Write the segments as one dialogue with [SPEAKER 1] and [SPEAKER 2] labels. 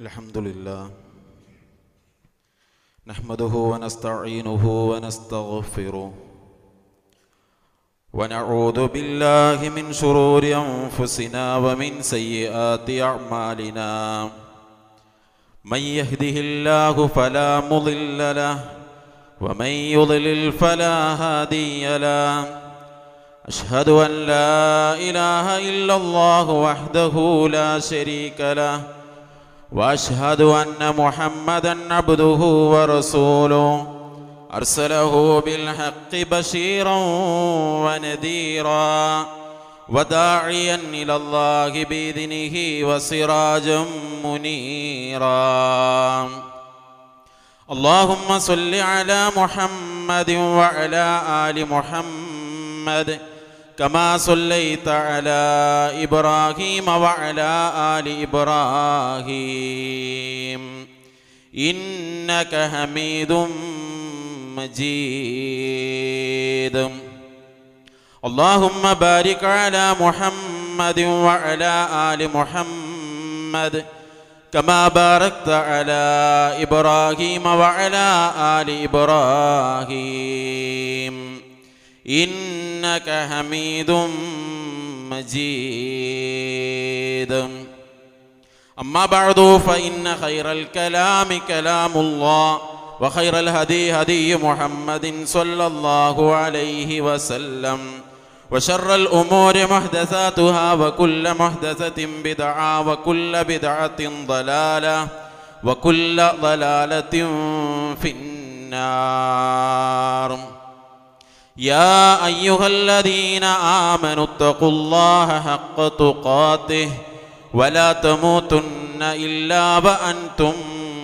[SPEAKER 1] الحمد لله نحمده ونستعينه ونستغفره ونعوذ بالله من شرور أنفسنا ومن سيئات أعمالنا من يهده الله فلا مضل له ومن يضلل فلا هادي له أشهد أن لا إله إلا الله وحده لا شريك له وأشهد أن محمدا عبده ورسوله أرسله بالحق بشيرا ونذيرا وداعيا إلى الله بإذنه وسراجا منيرا اللهم صل على محمد وعلى آل محمد كما صليت على إبراهيم وعلى آل إبراهيم إنك حميد مجيد اللهم بارك على محمد وعلى آل محمد كما باركت على إبراهيم وعلى آل إبراهيم إنك حميد مجيد أما بعد فإن خير الكلام كلام الله وخير الهدي هدي محمد صلى الله عليه وسلم وشر الأمور محدثاتها وكل محدثة بدعة وكل بدعة ضلالة وكل ضلالة في النار يا أيها الذين آمنوا اتقوا الله حق تقاته ولا تموتن إلا وأنتم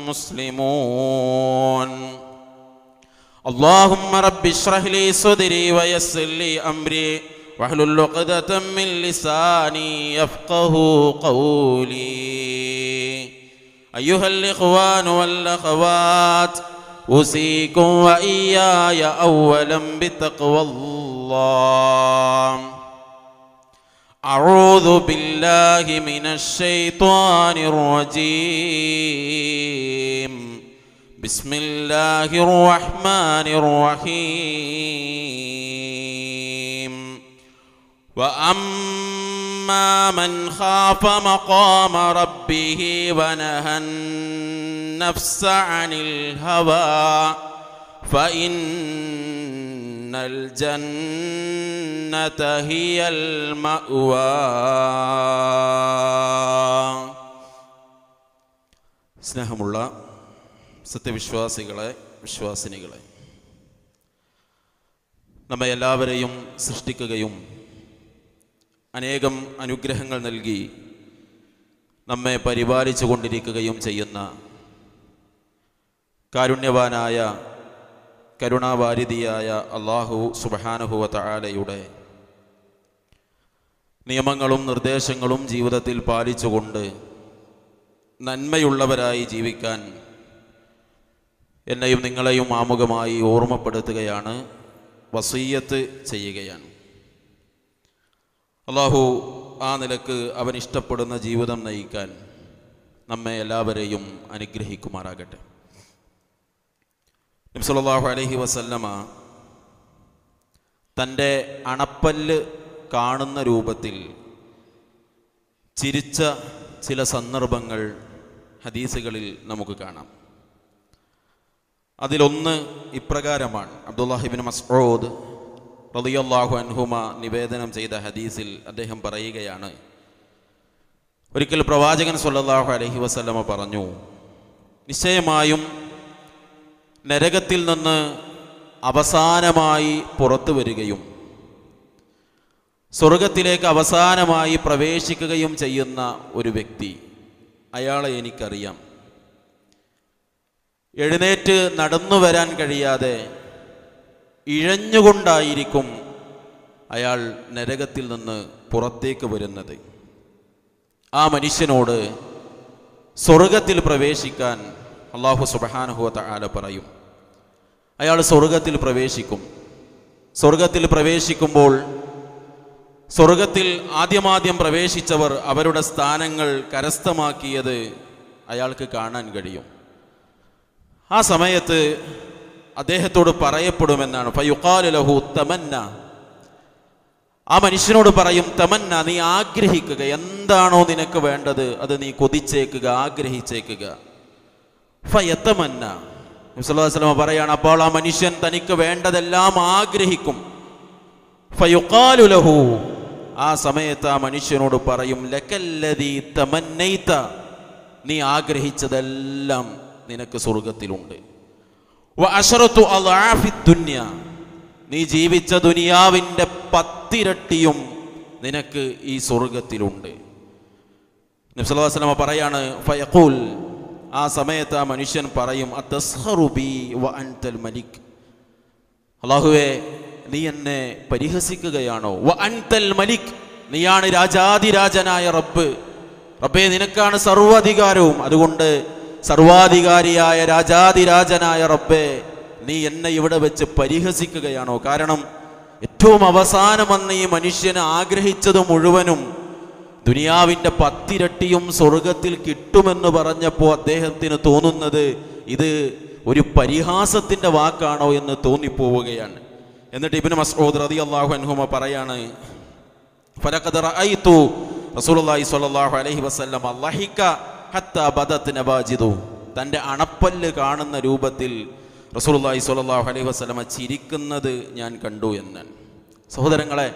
[SPEAKER 1] مسلمون اللهم رب اشرح لي صدري ويسر لي أمري واحلل عقدة من لساني يفقه قولي أيها الإخوان والأخوات أوصيكم وإياي أولا بتقوى الله أعوذ بالله من الشيطان الرجيم بسم الله الرحمن الرحيم وأما من خاف مقام ربه ونهى النفس عن الهوى فإن الجنة هي المأوى സ്നേഹമുള്ള സത്യവിശ്വാസികളെ വിശ്വാസിനികളെ നമ്മെ എല്ലാവരെയും സൃഷ്ടിക്കുകയും അനേകം അനുഗ്രഹങ്ങൾ നൽകി നമ്മെ പരിപാലിച്ചു കൊണ്ടിരിക്കുകയും ചെയ്യുന്ന കാരുണ്യവാനായ കരുണാവാരിധിയായ അള്ളാഹു സുബഹാനഹുവ തആലയുടെ നിയമങ്ങളും നിർദ്ദേശങ്ങളും ജീവിതത്തിൽ പാലിച്ചുകൊണ്ട് നന്മയുള്ളവരായി ജീവിക്കാൻ എന്നെയും നിങ്ങളെയും ആമുഖമായി ഓർമ്മപ്പെടുത്തുകയാണ് വസീയത്ത് ചെയ്യുകയാണ് അള്ളാഹു ആ നിലക്ക് അവൻ ഇഷ്ടപ്പെടുന്ന ജീവിതം നയിക്കാൻ നമ്മെ എല്ലാവരെയും അനുഗ്രഹിക്കുമാറാകട്ടെ നബ്സല്ലാഹു അലഹി വസല്ലമ തൻ്റെ അണപ്പല്ല് കാണുന്ന രൂപത്തിൽ ചിരിച്ച ചില സന്ദർഭങ്ങൾ ഹദീസുകളിൽ നമുക്ക് കാണാം അതിലൊന്ന് ഇപ്രകാരമാണ് അബ്ദുല്ലാഹിബിൻ മസ്ഊദ് റളിയല്ലാഹു അൻഹുമ നിവേദനം ചെയ്ത ഹദീസിൽ അദ്ദേഹം പറയുകയാണ് ഒരിക്കൽ പ്രവാചകൻ സല്ലല്ലാഹു അലൈഹി വസല്ലമ പറഞ്ഞു നിശ്ചയമായും നരകത്തിൽ നിന്ന് അവസാനമായി പുറത്തു വരികയും സ്വർഗത്തിലേക്ക് അവസാനമായി പ്രവേശിക്കുകയും ചെയ്യുന്ന ഒരു വ്യക്തി അയാളെ എനിക്കറിയാം എഴുന്നേറ്റ് നടന്നു വരാൻ കഴിയാതെ ഇഴഞ്ഞുകൊണ്ടായിരിക്കും അയാൾ നരകത്തിൽ നിന്ന് പുറത്തേക്ക് വരുന്നത് ആ മനുഷ്യനോട് സ്വർഗത്തിൽ പ്രവേശിക്കാൻ അള്ളാഹു സുബഹാനുഹുവ ആല പറയും അയാൾ സ്വർഗത്തിൽ പ്രവേശിക്കും സ്വർഗത്തിൽ പ്രവേശിക്കുമ്പോൾ സ്വർഗത്തിൽ ആദ്യമാദ്യം പ്രവേശിച്ചവർ അവരുടെ സ്ഥാനങ്ങൾ കരസ്ഥമാക്കിയത് അയാൾക്ക് കാണാൻ കഴിയും ആ സമയത്ത് അദ്ദേഹത്തോട് പറയപ്പെടുമെന്നാണ് ഫയുഖാലു ലഹു തമന്ന ആ മനുഷ്യനോട് പറയും തമന്ന നീ ആഗ്രഹിക്കുക എന്താണോ നിനക്ക് വേണ്ടത് അത് നീ കൊതിച്ചേക്കുക ആഗ്രഹിച്ചേക്കുക ഫയത്തമന്ന നബിസ്വല്ലാസ്ലമ പറയാണ് അപ്പോൾ ആ മനുഷ്യൻ തനിക്ക് വേണ്ടതെല്ലാം ആഗ്രഹിക്കും ഫയുഖാലു ലഹു ആ സമയത്ത് ആ മനുഷ്യനോട് പറയും ലക്കല്ലദീ തമന്നൈത നീ ആഗ്രഹിച്ചതെല്ലാം നിനക്ക് സ്വർഗത്തിലുണ്ട് വ അശറത്തു അളാഫി ദുന്യ നീ ജീവിച്ച ദുനിയാവിൻ്റെ പത്തിരട്ടിയും നിനക്ക് ഈ സ്വർഗത്തിലുണ്ട് നബ്സല്ലാസ്ലമ പറയാണ് ഫയഖൂൽ ആ സമയത്ത് ആ മനുഷ്യൻ പറയും അത്തസ്ഹറുബി വ അൻതൽ മലിക് അള്ളാഹുവേ നീ എന്നെ പരിഹസിക്കുകയാണോ വ അൻതൽ മലിക് നീയാണ് രാജാതിരാജനായ റബ്ബ് റബ്ബേ നിനക്കാണ് സർവാധികാരവും അതുകൊണ്ട് സർവാധികാരിയായ രാജാതിരാജനായ റബ്ബേ നീ എന്നെ ഇവിടെ വെച്ച് പരിഹസിക്കുകയാണോ കാരണം ഏറ്റവും അവസാനം വന്ന് ഈ മനുഷ്യന് ആഗ്രഹിച്ചത് മുഴുവനും ദുനിയാവിൻ്റെ പത്തിരട്ടിയും സ്വർഗത്തിൽ കിട്ടുമെന്ന് പറഞ്ഞപ്പോൾ അദ്ദേഹത്തിന് തോന്നുന്നത് ഇത് ഒരു പരിഹാസത്തിൻ്റെ വാക്കാണോ എന്ന് തോന്നിപ്പോവുകയാണ് എന്നിട്ട് ഇബിന് മസ്ഊദ് റതി അള്ളാഹു അൻഹുമ പറയാണ് ഫലഖദ് റഅയ്തു റസൂലുള്ളാഹി സ്വല്ലല്ലാഹു അലൈഹി വസല്ലം ലഹിക ഹത്താ ബദത് നവാജിദു തൻ്റെ അണപ്പല്ല് കാണുന്ന രൂപത്തിൽ റസൂലുള്ളാഹി സ്വല്ലല്ലാഹു അലൈഹി വസല്ലമ ചിരിക്കുന്നത് ഞാൻ കണ്ടു എന്ന് സഹോദരങ്ങളെ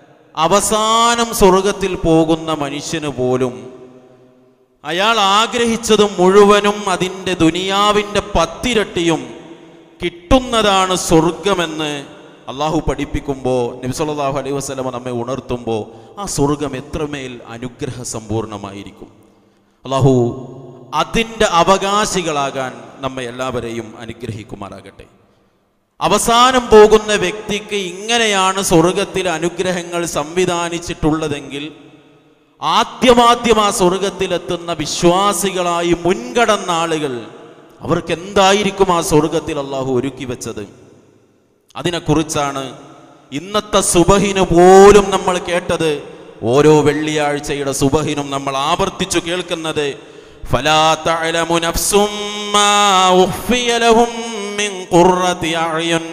[SPEAKER 1] അവസാനം സ്വർഗത്തിൽ പോകുന്ന മനുഷ്യന് പോലും അയാൾ ആഗ്രഹിച്ചത് മുഴുവനും അതിൻ്റെ ദുനിയാവിൻ്റെ പത്തിരട്ടിയും കിട്ടുന്നതാണ് സ്വർഗമെന്ന് അള്ളാഹു പഠിപ്പിക്കുമ്പോൾ നബിസല്ലാഹു അലൈഹി വസ്ലമ നമ്മെ ഉണർത്തുമ്പോൾ ആ സ്വർഗം എത്രമേൽ അനുഗ്രഹ സമ്പൂർണമായിരിക്കും അള്ളാഹു അതിൻ്റെ അവകാശികളാകാൻ നമ്മെ എല്ലാവരെയും അനുഗ്രഹിക്കുമാറാകട്ടെ അവസാനം പോകുന്ന വ്യക്തിക്ക് ഇങ്ങനെയാണ് സ്വർഗത്തിൽ അനുഗ്രഹങ്ങൾ സംവിധാനിച്ചിട്ടുള്ളതെങ്കിൽ ആദ്യമാദ്യം ആ സ്വർഗത്തിലെത്തുന്ന വിശ്വാസികളായി മുൻകടന്ന ആളുകൾ അവർക്ക് എന്തായിരിക്കും ആ സ്വർഗത്തിൽ അള്ളാഹു ഒരുക്കി വെച്ചത് അതിനെക്കുറിച്ചാണ് ഇന്നത്തെ സുബഹിന് പോലും നമ്മൾ കേട്ടത് ഓരോ വെള്ളിയാഴ്ചയുടെ സുബഹിനും നമ്മൾ ആവർത്തിച്ചു കേൾക്കുന്നത് فلا تعلم نفس ما أخفي لهم من قرة أعين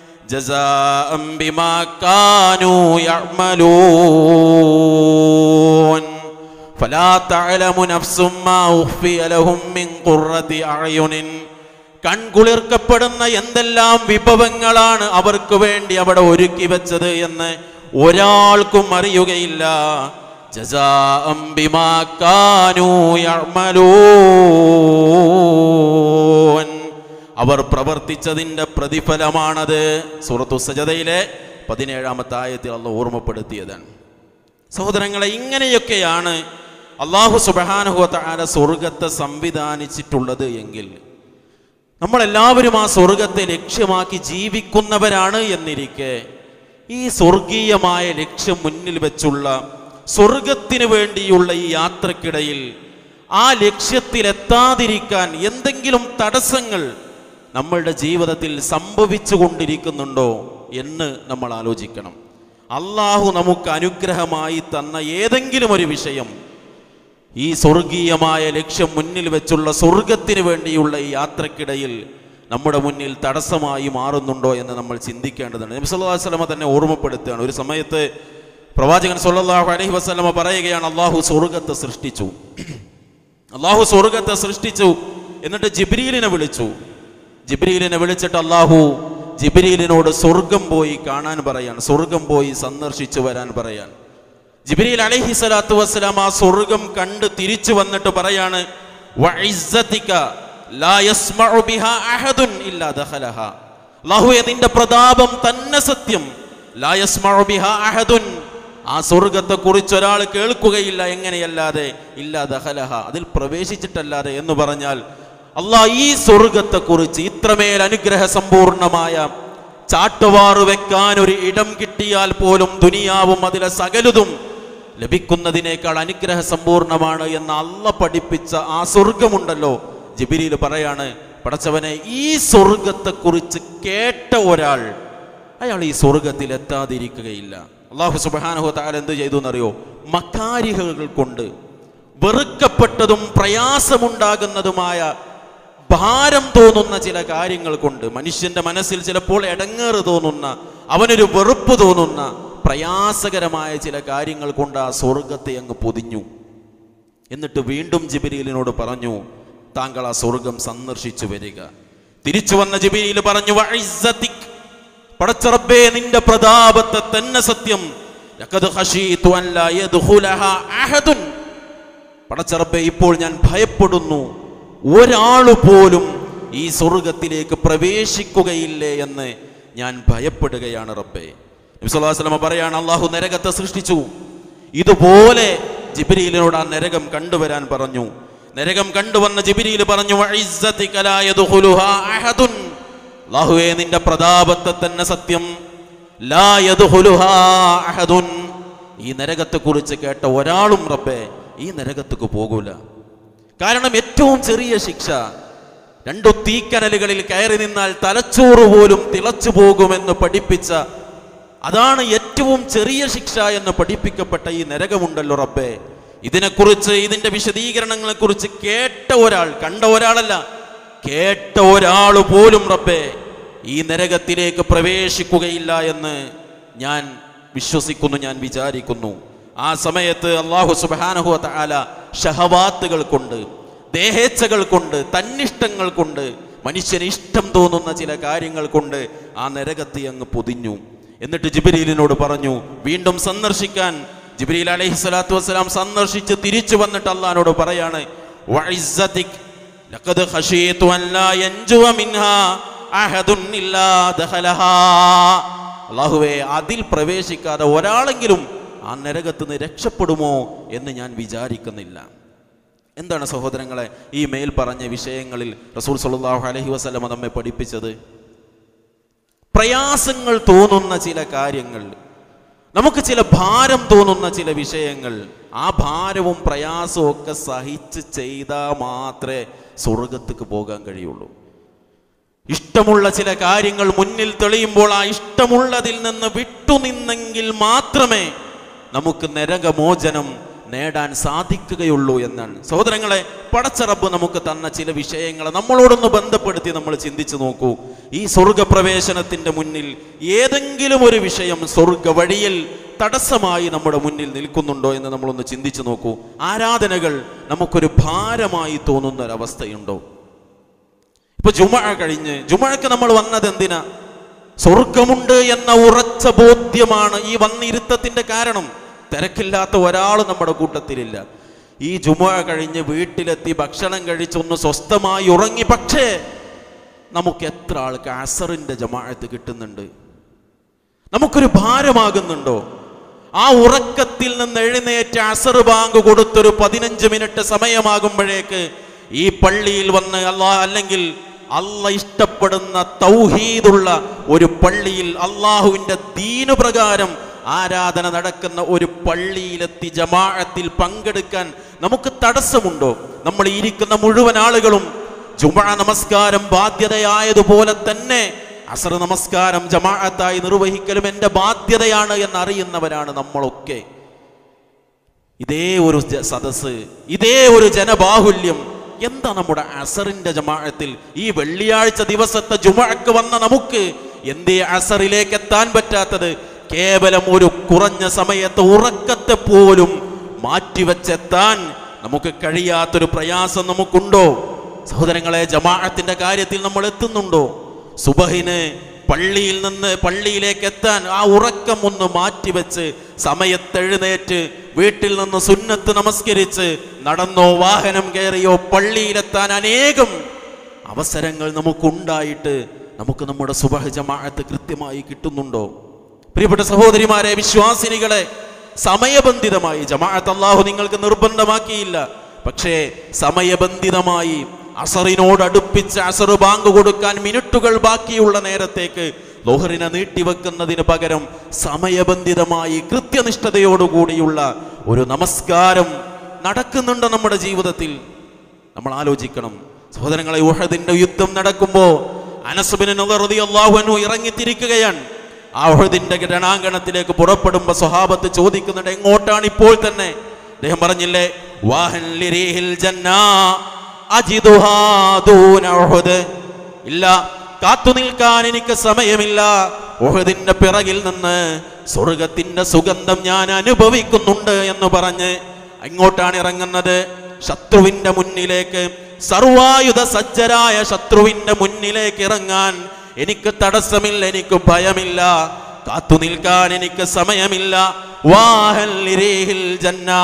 [SPEAKER 1] جزاء بما كانوا يعملون فلا تعلم نفس ما أخفي لهم من قرة أعين കൺകുളിർക്കപ്പെടുന്ന എന്തെല്ലാം വിഭവങ്ങളാണ് അവർക്ക് വേണ്ടി അവിടെ ഒരുക്കി വെച്ചത് എന്ന് ഒരാൾക്കും അറിയുകയില്ല ജസാഅം ബിമാ കാനൂ യഅ്മലൂൻ അവർ പ്രവർത്തിച്ചതിൻ്റെ പ്രതിഫലമാണത് സൂറത്തു സജതയിലെ പതിനേഴാമത്തെ ആയത്തിൽ അള്ള ഓർമ്മപ്പെടുത്തിയതാണ് സഹോദരങ്ങളെ ഇങ്ങനെയൊക്കെയാണ് അള്ളാഹു സുബഹാനുഹത്ത ആല സ്വർഗത്തെ സംവിധാനിച്ചിട്ടുള്ളത് എങ്കിൽ നമ്മളെല്ലാവരും ആ സ്വർഗത്തെ ലക്ഷ്യമാക്കി ജീവിക്കുന്നവരാണ് എന്നിരിക്കെ ഈ സ്വർഗീയമായ ലക്ഷ്യം മുന്നിൽ വെച്ചുള്ള സ്വർഗത്തിന് വേണ്ടിയുള്ള ഈ യാത്രക്കിടയിൽ ആ ലക്ഷ്യത്തിലെത്താതിരിക്കാൻ എന്തെങ്കിലും തടസ്സങ്ങൾ നമ്മളുടെ ജീവിതത്തിൽ സംഭവിച്ചു കൊണ്ടിരിക്കുന്നുണ്ടോ എന്ന് നമ്മൾ ആലോചിക്കണം അള്ളാഹു നമുക്ക് അനുഗ്രഹമായി തന്ന ഏതെങ്കിലും ഒരു വിഷയം ഈ സ്വർഗീയമായ ലക്ഷ്യം മുന്നിൽ വെച്ചുള്ള സ്വർഗത്തിന് വേണ്ടിയുള്ള ഈ യാത്രക്കിടയിൽ നമ്മുടെ മുന്നിൽ തടസ്സമായി മാറുന്നുണ്ടോ എന്ന് നമ്മൾ ചിന്തിക്കേണ്ടതുണ്ട് നബി സല്ലല്ലാഹു അലൈഹി വസല്ലമ തന്നെ ഓർമ്മപ്പെടുത്തുകയാണ് ഒരു സമയത്ത് പ്രവാചകൻ സല്ലല്ലാഹു അലൈഹി വസല്ലമ പറയുകയാണ് അള്ളാഹു സ്വർഗത്തെ സൃഷ്ടിച്ചു അള്ളാഹു സ്വർഗത്തെ സൃഷ്ടിച്ചു എന്നിട്ട് ജിബ്രീലിനെ വിളിച്ചു ജിബ്രീലിനെ വിളിച്ചിട്ട് അള്ളാഹു ജിബ്രീലിനോട് സ്വർഗം പോയി കാണാൻ പറയാൻ സ്വർഗം പോയി സന്ദർശിച്ചു വരാൻ പറയാൻ ജിബ്രീൽ അലൈഹി സ്വലാത്തു വസ്സലാം ആ സ്വർഗം കണ്ട് തിരിച്ചു വന്നിട്ട് പറയാണ് "വഇസ്സതിക ലാ യസ്മഉ ബിഹാ അഹദുൻ ഇല്ലാ ദഖലഹ." അല്ലാഹുവേ നിന്റെ പ്രതാപം തന്നെ സത്യം ലാ യസ്മഉ ബിഹാ അഹദുൻ ആ സ്വർഗത്തെ കുറിച്ച് ഒരാൾ കേൾക്കുകയില്ല എങ്ങനെയല്ലാതെ ഇല്ലാ ദഖലഹ അതിൽ പ്രവേശിച്ചിട്ടല്ലാതെ എന്ന് പറഞ്ഞാൽ അള്ളാഹ് ഈ സ്വർഗത്തെ കുറിച്ച് ഇത്രമേൽ അനുഗ്രഹ സമ്പൂർണമായ ചാട്ടുവാറ് വെക്കാൻ ഒരു ഇടം കിട്ടിയാൽ പോലും ദുനിയാവും അതിലെ സകലതും ലഭിക്കുന്നതിനേക്കാൾ അനുഗ്രഹ സമ്പൂർണമാണ് എന്ന് അല്ല പഠിപ്പിച്ച ആ സ്വർഗമുണ്ടല്ലോ ജിബിരിയിൽ പറയാണ് പടച്ചവനെ ഈ സ്വർഗത്തെക്കുറിച്ച് കേട്ട ഒരാൾ അയാൾ ഈ സ്വർഗത്തിൽ എത്താതിരിക്കുകയില്ല അള്ളാഹു സുബാനുഹു താല എന്ത് ചെയ്തു എന്നറിയോ മക്കാരിഹകൾ കൊണ്ട് വെറുക്കപ്പെട്ടതും പ്രയാസമുണ്ടാകുന്നതുമായ ഭാരം തോന്നുന്ന ചില കാര്യങ്ങൾ കൊണ്ട് മനുഷ്യന്റെ മനസ്സിൽ ചിലപ്പോൾ എടങ്ങേറ് തോന്നുന്ന അവനൊരു വെറുപ്പ് തോന്നുന്ന പ്രയാസകരമായ ചില കാര്യങ്ങൾ കൊണ്ട് ആ സ്വർഗത്തെ അങ്ങ് പൊതിഞ്ഞു എന്നിട്ട് വീണ്ടും ജിബിരിയിലിനോട് പറഞ്ഞു താങ്കൾ ആ സ്വർഗം സന്ദർശിച്ചു വരിക തിരിച്ചു വന്ന ജിബിരിയിൽ പറഞ്ഞു "വഇസ്സതിക്." പടച്ചറബേ നിന്റെ പ്രതാപത്തെ തന്നെ സത്യം ലഖദ് ഖശീതു അൻ ലാ യദ്ഖുലഹാ അഹദുൻ പടച്ചറബെ ഇപ്പോൾ ഞാൻ ഭയപ്പെടുന്നു ഒരാള് പോലും ഈ സ്വർഗത്തിലേക്ക് പ്രവേശിക്കുകയില്ലേ എന്ന് ഞാൻ ഭയപ്പെടുകയാണ് റബ്ബെ നബിസ്വല്ലാസ്ലമ പറയാണ് അള്ളാഹു നരകത്തെ സൃഷ്ടിച്ചു ഇതുപോലെ ജിബിരിയിലിനോട് ആ നരകം കണ്ടുവരാൻ പറഞ്ഞു നരകം കണ്ടുവന്ന ജിബിരിയിൽ പറഞ്ഞു "വഇസ്സതിക ലാ യദ്ഖുലുഹാ അഹദുൻ." അള്ളാഹുവേ നിന്റെ പ്രതാപത്തെ തന്നെ സത്യം ലാ യദ്ഖുലുഹാ അഹദുൻ ഈ നരകത്തെക്കുറിച്ച് കേട്ട ഒരാളും റബ്ബെ ഈ നരകത്തേക്ക് പോകൂല കാരണം ഏറ്റവും ചെറിയ ശിക്ഷ രണ്ടു തീക്കനലുകളിൽ കയറി നിന്നാൽ തലച്ചോറ് പോലും തിളച്ചു പോകുമെന്ന് പഠിപ്പിച്ച അതാണ് ഏറ്റവും ചെറിയ ശിക്ഷ എന്ന് പഠിപ്പിക്കപ്പെട്ട ഈ നരകമുണ്ടല്ലോ റബ്ബെ ഇതിനെക്കുറിച്ച് ഇതിന്റെ വിശദീകരണങ്ങളെ കുറിച്ച് കേട്ട ഒരാൾ കണ്ട ഒരാളല്ല കേട്ട ഒരാൾ പോലും റബ്ബെ ഈ നരകത്തിലേക്ക് പ്രവേശിക്കുകയില്ല എന്ന് ഞാൻ വിശ്വസിക്കുന്നു ഞാൻ വിചാരിക്കുന്നു ആ സമയത്ത് അള്ളാഹു സുബാനഹു താല ഷഹവാത്തുകൾ കൊണ്ട് ദേഹേച്ഛകൾ കൊണ്ട് തന്നിഷ്ടങ്ങൾ കൊണ്ട് മനുഷ്യന് ഇഷ്ടം തോന്നുന്ന ചില കാര്യങ്ങൾ കൊണ്ട് ആ നരകത്തെ അങ്ങ് പൊതിഞ്ഞു എന്നിട്ട് ജിബിരിലിനോട് പറഞ്ഞു വീണ്ടും സന്ദർശിക്കാൻ ജിബ്രീൽ അലൈഹി സ്വലാത്തു വസ്സലാം സന്ദർശിച്ച് തിരിച്ചു വന്നിട്ട് അള്ളഹാനോട് പറയാണ് "വഇസ്സതിക് ലഖദ് ഖശീതു അൻ ലാ യൻജുവ മിൻഹാ അഹദുൻ ഇല്ലാ ദഖലഹാ." അള്ളാഹുവേ അതിൽ പ്രവേശിക്കാതെ ഒരാളെങ്കിലും ആ നരകത്ത് നിന്ന് രക്ഷപ്പെടുമോ എന്ന് ഞാൻ വിചാരിക്കുന്നില്ല എന്താണ് സഹോദരങ്ങളെ ഈ മേൽ പറഞ്ഞ വിഷയങ്ങളിൽ റസൂൽ സല്ലല്ലാഹു അലൈഹി വസല്ലമ നമ്മെ പഠിപ്പിച്ചത് പ്രയാസങ്ങൾ തോന്നുന്ന ചില കാര്യങ്ങൾ നമുക്ക് ചില ഭാരം തോന്നുന്ന ചില വിഷയങ്ങൾ ആ ഭാരവും പ്രയാസവും ഒക്കെ സഹിച്ച് ചെയ്താൽ മാത്രമേ സ്വർഗത്തേക്ക് പോകാൻ കഴിയുള്ളൂ ഇഷ്ടമുള്ള ചില കാര്യങ്ങൾ മുന്നിൽ തെളിയുമ്പോൾ ആ ഇഷ്ടമുള്ളതിൽ നിന്ന് വിട്ടുനിന്നെങ്കിൽ മാത്രമേ നമുക്ക് നരകമോചനം നേടാൻ സാധിക്കുകയുള്ളൂ എന്നാണ് സഹോദരങ്ങളെ പടച്ചറബ് നമുക്ക് തന്ന ചില വിഷയങ്ങളെ നമ്മളോടൊന്ന് ബന്ധപ്പെടുത്തി നമ്മൾ ചിന്തിച്ചു നോക്കൂ ഈ സ്വർഗപ്രവേശനത്തിന്റെ മുന്നിൽ ഏതെങ്കിലും ഒരു വിഷയം സ്വർഗ വഴിയിൽ തടസ്സമായി നമ്മുടെ മുന്നിൽ നിൽക്കുന്നുണ്ടോ എന്ന് നമ്മളൊന്ന് ചിന്തിച്ചു നോക്കൂ ആരാധനകൾ നമുക്കൊരു ഭാരമായി തോന്നുന്ന ഒരവസ്ഥയുണ്ടോ ഇപ്പൊ ജുമ കഴിഞ്ഞ് ജുമഴക്ക് നമ്മൾ വന്നത് എന്തിനാ സ്വർഗമുണ്ട് എന്ന ഉറച്ച ബോധ്യമാണ് ഈ വന്നിരുത്തത്തിന്റെ കാരണം തിരക്കില്ലാത്ത ഒരാൾ നമ്മുടെ കൂട്ടത്തിലില്ല ഈ ജുമ കഴിഞ്ഞ് വീട്ടിലെത്തി ഭക്ഷണം കഴിച്ചൊന്ന് സ്വസ്ഥമായി ഉറങ്ങി പക്ഷേ നമുക്ക് എത്ര ആൾക്ക് അസറിന്റെ ജമാഅത്ത് കിട്ടുന്നുണ്ട് നമുക്കൊരു ഭാരമാകുന്നുണ്ടോ ആ ഉറക്കത്തിൽ നിന്ന് എഴുന്നേറ്റ് അസർ ബാങ്ക് കൊടുത്തൊരു പതിനഞ്ച് മിനിറ്റ് സമയമാകുമ്പോഴേക്ക് ഈ പള്ളിയിൽ വന്ന് അല്ലാ അല്ലെങ്കിൽ അല്ല ഇഷ്ടപ്പെടുന്ന തൗഹീദുള്ള ഒരു പള്ളിയിൽ അള്ളാഹുവിന്റെ ദീനു പ്രകാരം ആരാധന നടക്കുന്ന ഒരു പള്ളിയിലെത്തി ജമാഅത്തിൽ പങ്കെടുക്കാൻ നമുക്ക് തടസ്സമുണ്ടോ നമ്മൾ ഈ ഇരിക്കുന്ന മുഴുവൻ ആളുകളും ജുമ നമസ്കാരം ബാധ്യതയായതുപോലെ തന്നെ അസർ നമസ്കാരം ജമാഅത്തായി നിർവഹിക്കലും എൻ്റെ ബാധ്യതയാണ് എന്നറിയുന്നവരാണ് നമ്മളൊക്കെ ഇതേ ഒരു ജ- സദസ്സ് ഇതേ ഒരു ജനബാഹുല്യം എന്താ നമ്മുടെ അസറിന്റെ ജമാഅത്തിൽ ഈ വെള്ളിയാഴ്ച ദിവസത്തെ ജുമഅക്ക് വന്ന നമുക്ക് എന്തേ അസറിലേക്ക് എത്താൻ പറ്റാത്തത് കേവലം ഒരു കുറഞ്ഞ സമയത്ത് ഉറക്കത്തെ പോലും മാറ്റിവെച്ചെത്താൻ നമുക്ക് കഴിയാത്തൊരു പ്രയാസം നമുക്കുണ്ടോ സഹോദരങ്ങളെ ജമാഅത്തിന്റെ കാര്യത്തിൽ നമ്മൾ എത്തുന്നുണ്ടോ സുബഹിന് പള്ളിയിൽ നിന്ന് പള്ളിയിലേക്ക് എത്താൻ ആ ഉറക്കം ഒന്ന് മാറ്റിവെച്ച് സമയത്തെഴുന്നേറ്റ് വീട്ടിൽ നിന്ന് സുന്നത്ത് നമസ്കരിച്ച് നടന്നോ വാഹനം കയറിയോ പള്ളിയിലെത്താൻ അനേകം അവസരങ്ങൾ നമുക്കുണ്ടായിട്ട് നമുക്ക് നമ്മുടെ സുബഹ ജമാഅത്ത് കൃത്യമായി കിട്ടുന്നുണ്ടോ പ്രിയപ്പെട്ട സഹോദരിമാരെ വിശ്വാസിനികളെ സമയബന്ധിതമായി ജമാഅത്ത് അള്ളാഹു നിങ്ങൾക്ക് നിർബന്ധമാക്കിയില്ല പക്ഷേ സമയബന്ധിതമായി അസറിനോട് അടുപ്പിച്ച് അസറ് ബാങ്ക് കൊടുക്കാൻ മിനിറ്റുകൾ ബാക്കിയുള്ള നേരത്തേക്ക് ലോഹറിനെ നീട്ടിവെക്കുന്നതിന് പകരം സമയബന്ധിതമായി കൃത്യനിഷ്ഠതയോടുകൂടിയുള്ള ഒരു നമസ്കാരം നടക്കുന്നുണ്ട് നമ്മുടെ ജീവിതത്തിൽ നമ്മൾ ആലോചിക്കണം സഹോദരങ്ങളെ ഉഹദിന്റെ യുദ്ധം നടക്കുമ്പോ അനസുബിന് അള്ളാഹുനു ഇറങ്ങിത്തിരിക്കുകയാണ് ആ ഉഹദിന്റെ രണാങ്കണത്തിലേക്ക് പുറപ്പെടുമ്പോ സ്വഹാബത്ത് ചോദിക്കുന്നുണ്ട് എങ്ങോട്ടാണ് ഇപ്പോൾ തന്നെ അദ്ദേഹം പറഞ്ഞില്ലേ വാഹൻ ലിരീഹിൽ ജന്നാ അജിദുഹാ ദൂന ഉഹുദ് ഇല്ല കാത്തു നിൽക്കാൻ എനിക്ക് സമയമില്ല ഉഹദിന്റെ പിറകിൽ നിന്ന് സ്വർഗത്തിന്റെ സുഗന്ധം ഞാൻ അനുഭവിക്കുന്നുണ്ട് എന്ന് പറഞ്ഞ് അങ്ങോട്ടാണ് ഇറങ്ങുന്നത് ശത്രുവിന്റെ മുന്നിലേക്ക് സർവായുധ സജ്ജരായ ശത്രുവിന്റെ മുന്നിലേക്ക് ഇറങ്ങാൻ എനിക്ക് തടസ്സമില്ല എനിക്ക് ഭയമില്ല കാത്തു നിൽക്കാൻ എനിക്ക് സമയമില്ല വാഹൽ ലിരീഹിൽ ജന്നാ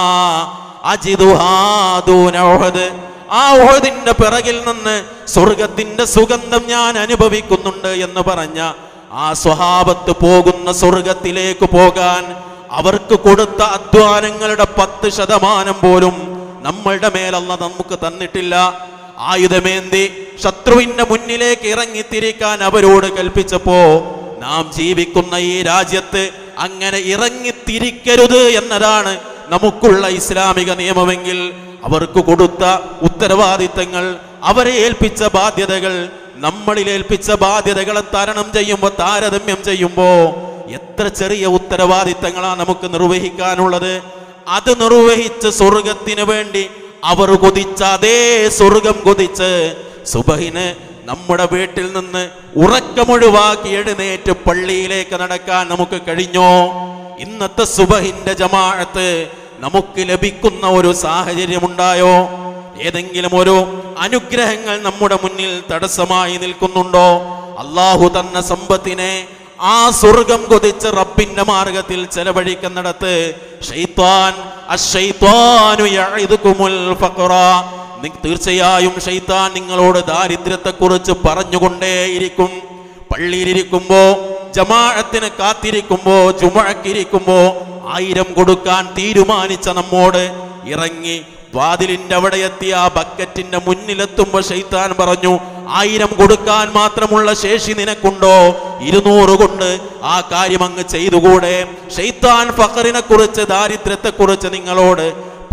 [SPEAKER 1] അജിദുഹാ ദൂന ഉഹദ് ആ ഉഹദിന്റെ പിറകിൽ നിന്ന് സ്വർഗത്തിന്റെ സുഗന്ധം ഞാൻ അനുഭവിക്കുന്നുണ്ട് എന്ന് പറഞ്ഞ ആ സ്വഹാബത്ത് പോകുന്ന സ്വർഗത്തിലേക്ക് പോകാൻ അവർക്ക് കൊടുത്ത അധ്വാനങ്ങളുടെ പത്ത് ശതമാനം പോലും നമ്മളുടെ മേലല്ല നമുക്ക് തന്നിട്ടില്ല ആയുധമേന്തി ശത്രുവിന്റെ മുന്നിലേക്ക് ഇറങ്ങിത്തിരിക്കാൻ അവരോട് കൽപ്പിച്ചപ്പോ നാം ജീവിക്കുന്ന ഈ രാജ്യത്ത് അങ്ങനെ ഇറങ്ങിത്തിരിക്കരുത് എന്നതാണ് നമുക്കുള്ള ഇസ്ലാമിക നിയമമെങ്കിൽ അവർക്ക് കൊടുത്ത ഉത്തരവാദിത്തങ്ങൾ അവരെ ഏൽപ്പിച്ച ബാധ്യതകൾ നമ്മളിൽ ഏൽപ്പിച്ച ബാധ്യതകളെ തരണം ചെയ്യുമ്പോൾ താരതമ്യം ചെയ്യുമ്പോൾ എത്ര ചെറിയ ഉത്തരവാദിത്തങ്ങളാണ് നമുക്ക് നിർവഹിക്കാനുള്ളത് അത് നിർവഹിച്ച് സ്വർഗത്തിന് വേണ്ടി അവർ കൊതിച്ച അതേ സ്വർഗം കൊതിച്ച് സുബഹിന് നമ്മുടെ വീട്ടിൽ നിന്ന് ഉറക്കമൊഴിവാക്കി എഴുന്നേറ്റ് പള്ളിയിലേക്ക് നടക്കാൻ നമുക്ക് കഴിഞ്ഞോ ഇന്നത്തെ സുബഹിന്റെ ജമാഅത്ത് നമുക്ക് ലഭിക്കുന്ന ഒരു സാഹചര്യമുണ്ടായോ ഏതെങ്കിലും ഒരു അനുഗ്രഹങ്ങൾ നമ്മുടെ മുന്നിൽ തടസ്സമായി നിൽക്കുന്നുണ്ടോ അള്ളാഹു തന്ന സമ്പത്തിനെ ആ സ്വർഗം കൊതിച്ച് റബ്ബിന്റെ മാർഗത്തിൽ ചെലവഴിക്കുന്നിടത്ത് ഷൈത്താൻ അശ്ശൈത്വാനു യഇദുകുമുൽ ഫഖറ നി- തീർച്ചയായും ഷൈത്താൻ നിങ്ങളോട് ദാരിദ്ര്യത്തെക്കുറിച്ച് പറഞ്ഞുകൊണ്ടേയിരിക്കും പള്ളിയിലിരിക്കുമ്പോ ജമാഅത്തിന് കാത്തിരിക്കുമ്പോ ജുമഴക്കിരിക്കുമ്പോ ആയിരം കൊടുക്കാൻ തീരുമാനിച്ച നമ്മോട് ഇറങ്ങി വാതിലിന്റെ അവിടെ എത്തിയ ആ ബക്കറ്റിന്റെ മുന്നിലെത്തുമ്പോ ഷെയ്ത്താൻ പറഞ്ഞു ആയിരം കൊടുക്കാൻ മാത്രമുള്ള ശേഷി നിനക്കുണ്ടോ ഇരുന്നൂറ് കൊണ്ട് ആ കാര്യം അങ്ങ് ചെയ്തുകൂടെ ഷെയ്ത്താൻ ഫഖറിനെ കുറിച്ച് ദാരിദ്ര്യത്തെ കുറിച്ച് നിങ്ങളോട്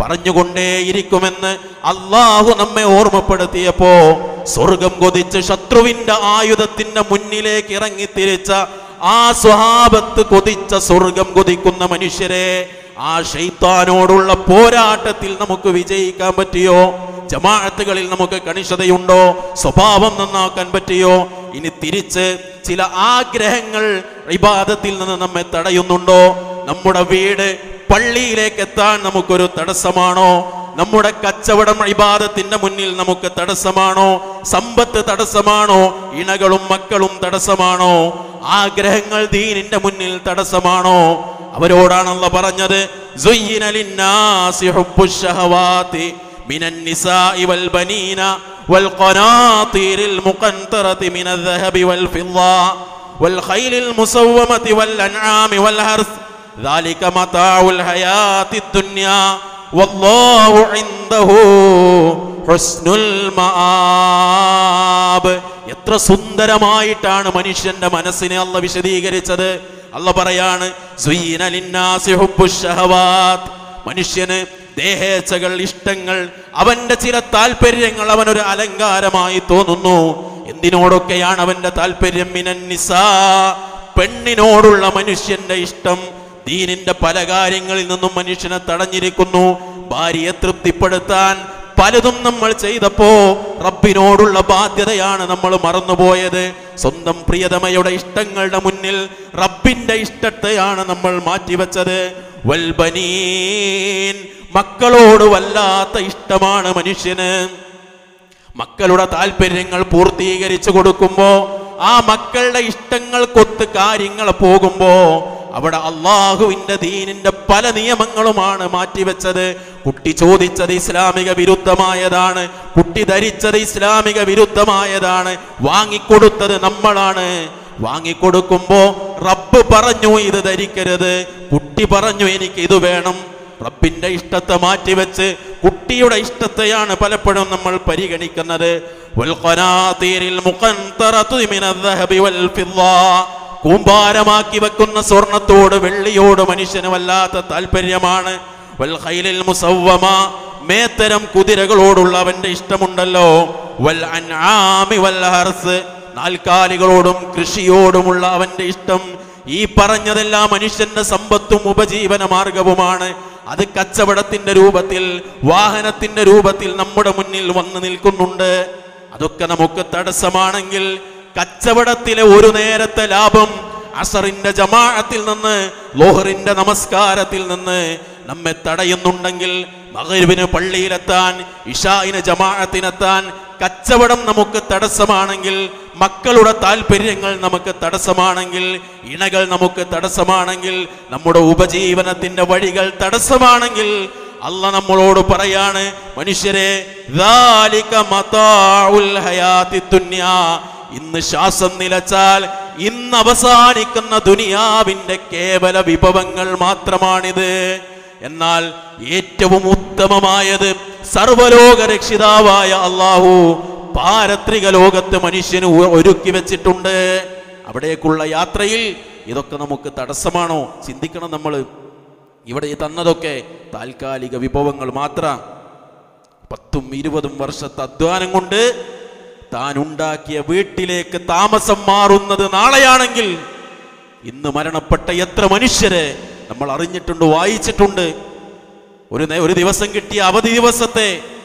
[SPEAKER 1] പറഞ്ഞുകൊണ്ടേയിരിക്കുമെന്ന് അള്ളാഹു നമ്മെ ഓർമ്മപ്പെടുത്തിയപ്പോ സ്വർഗം കൊതിച്ച് ശത്രുവിന്റെ ആയുധത്തിന്റെ മുന്നിലേക്ക് ഇറങ്ങി തിരിച്ച ആ സ്വഹാബത്ത് കൊതിച്ച സ്വർഗം കൊതിക്കുന്ന മനുഷ്യരെ ആ ഷെയ്ത്താനോടുള്ള പോരാട്ടത്തിൽ നമുക്ക് വിജയിക്കാൻ പറ്റിയോ ജമാഅത്തുകളിൽ നമുക്ക് കണിശതയുണ്ടോ സ്വഭാവം നന്നാക്കാൻ പറ്റിയോ ഇനി തിരിച്ച് ചില ആഗ്രഹങ്ങൾ ഇബാദത്തിൽ നിന്ന് നമ്മെ തടയുന്നുണ്ടോ നമ്മുടെ വീട് പള്ളിയിലേക്ക് എത്താൻ നമുക്കൊരു തടസ്സമാണോ നമ്മുടെ കച്ചവടം ഇബാദത്തിന്റെ മുന്നിൽ നമുക്ക് തടസ്സമാണോ സമ്പത്ത് തടസ്സമാണോ ഇണകളും മക്കളും തടസ്സമാണോ ആഗ്രഹങ്ങൾ ദീനിന്റെ മുന്നിൽ തടസ്സമാണോ അവരോടാണല്ലോ പറഞ്ഞത് زُيِّنَ لِلنَّاسِ حُبُّ الشَّهَوَاتِ مِنَ النِّسَاءِ وَالْبَنِينَ وَالْقَنَاطِيرِ الْمُقَنطَرَةِ مِنَ الذَّهَبِ وَالْفِضَّةِ وَالْخَيْلِ الْمُسَوَّمَةِ وَالْأَنْعَامِ وَالْحَرْثِ ذلك متاع الحياة الدنيا والله عنده حسن المآب എത്ര സുന്ദരമായിട്ടാണ് മനുഷ്യന്റെ മനസ്സിനെ അല്ല വിശദീകരിച്ചത് അല്ല പറയാണ് സുയ്യിന ലിന്നാസി ഹുബ്ബുശ് ശഹവാത്ത്. മനുഷ്യന് ദേഹേച്ഛകൾ ഇഷ്ടങ്ങൾ അവന്റെ ചില താല്പര്യങ്ങൾ അവനൊരു അലങ്കാരമായി തോന്നുന്നു എന്തിനോടൊക്കെയാണ് അവന്റെ താല്പര്യം മിനന്നിസാ പെണ്ണിനോടുള്ള മനുഷ്യന്റെ ഇഷ്ടം ദീനിന്റെ പല കാര്യങ്ങളിൽ നിന്നും മനുഷ്യനെ തടഞ്ഞിരിക്കുന്നു ഭാര്യയെ തൃപ്തിപ്പെടുത്താൻ പലതും നമ്മൾ ചെയ്തപ്പോ റബ്ബിനോടുള്ള ബാധ്യതയാണ് നമ്മൾ മറന്നുപോയത് സ്വന്തം പ്രിയതമയുടെ ഇഷ്ടങ്ങളുടെ മുന്നിൽ റബ്ബിന്റെ ഇഷ്ടത്തെയാണ് നമ്മൾ മാറ്റിവെച്ചത് വൽബനീൻ മക്കളോട് വല്ലാത്ത ഇഷ്ടമാണ് മനുഷ്യന് മക്കളുടെ താല്പര്യങ്ങൾ പൂർത്തീകരിച്ചു കൊടുക്കുമ്പോ ആ മക്കളുടെ ഇഷ്ടങ്ങൾക്കൊത്ത് കാര്യങ്ങൾ പോകുമ്പോ അവിടെ അള്ളാഹുവിന്റെ ദീനിന്റെ പല നിയമങ്ങളുമാണ് മാറ്റിവെച്ചത് കുട്ടി ചോദിച്ചത് ഇസ്ലാമിക വിരുദ്ധമായതാണ് കുട്ടി ധരിച്ചത് ഇസ്ലാമിക വിരുദ്ധമായതാണ് വാങ്ങിക്കൊടുത്തത് നമ്മളാണ് വാങ്ങിക്കൊടുക്കുമ്പോ റബ്ബ് പറഞ്ഞു ഇത് ധരിക്കരുത് കുട്ടി പറഞ്ഞു എനിക്ക് ഇത് വേണം റബ്ബിന്റെ ഇഷ്ടത്തെ മാറ്റിവെച്ച് കുട്ടിയുടെ ഇഷ്ടത്തെയാണ് പലപ്പോഴും നമ്മൾ പരിഗണിക്കുന്നത് വൽഖനാതീരിൽ മുഖന്തറതു മിനദ്ദഹബി വൽഫിദ്ദാ. കൂമ്പാരമാക്കി വെക്കുന്ന സ്വർണത്തോട് വെള്ളിയോട് മനുഷ്യന് വല്ലാത്ത താല്പര്യമാണ് വൽഖൈലിൽ മുസവ്വമ മേത്തരം കുതിരകളോടുള്ള അവന്റെ ഇഷ്ടമുണ്ടല്ലോ വൽ അൻആമി വൽ ഹർസ് നാൽക്കാലികളോടും കൃഷിയോടുമുള്ള അവന്റെ ഇഷ്ടം ഈ പറഞ്ഞതെല്ലാം മനുഷ്യന്റെ സമ്പത്തും ഉപജീവന മാർഗവുമാണ് അത് കച്ചവടത്തിന്റെ രൂപത്തിൽ വാഹനത്തിന്റെ രൂപത്തിൽ നമ്മുടെ മുന്നിൽ വന്നു നിൽക്കുന്നുണ്ട് അതൊക്കെ നമുക്ക് തടസ്സമാണെങ്കിൽ കച്ചവടത്തിലെ ഒരു നേരത്തെ ലാഭം അസറിന്റെ ജമാഅത്തിൽ നിന്ന് ലോഹറിന്റെ നമസ്കാരത്തിൽ നിന്ന് നമ്മെ തടയുന്നുണ്ടെങ്കിൽ മകരിവിന് പള്ളിയിലെത്താൻ ഇഷായിന് ജമാഅത്തിനെത്താൻ കച്ചവടം നമുക്ക് തടസ്സമാണെങ്കിൽ മക്കളുടെ താല്പര്യങ്ങൾ നമുക്ക് തടസ്സമാണെങ്കിൽ ഇണകൾ നമുക്ക് തടസ്സമാണെങ്കിൽ നമ്മുടെ ഉപജീവനത്തിന്റെ വഴികൾ തടസ്സമാണെങ്കിൽ അല്ല നമ്മളോട് പറയാണ് മനുഷ്യരെ ذَلِكَ مَتَاعُ الْحَيَاةِ الدُّنْيَا. ഇന്ന് ശ്വാസം നിലച്ചാൽ ഇന്ന് അവസാനിക്കുന്ന ദുനിയാവിന്റെ കേവല വിഭവങ്ങൾ മാത്രമാണിത് എന്നാൽ ഏറ്റവും ഉത്തമമായത് സർവലോക രക്ഷിതാവായ അള്ളാഹു പാരത്രിക ലോകത്ത് മനുഷ്യന് ഒ- ഒരുക്കി വെച്ചിട്ടുണ്ട് അവിടേക്കുള്ള യാത്രയിൽ ഇതൊക്കെ നമുക്ക് തടസ്സമാണോ ചിന്തിക്കണം നമ്മൾ ഇവിടെ ഈ തന്നതൊക്കെ താൽക്കാലിക വിഭവങ്ങൾ മാത്രം പത്തും ഇരുപതും വർഷത്തെ അധ്വാനം കൊണ്ട് താൻ ഉണ്ടാക്കിയ വീട്ടിലേക്ക് താമസം മാറുന്നത് നാളെയാണെങ്കിൽ ഇന്ന് മരണപ്പെട്ട എത്ര മനുഷ്യരെ നമ്മൾ അറിഞ്ഞിട്ടുണ്ട് വായിച്ചിട്ടുണ്ട് ഒരു നേ- ഒരു ദിവസം കിട്ടിയ അവധി ദിവസത്തെ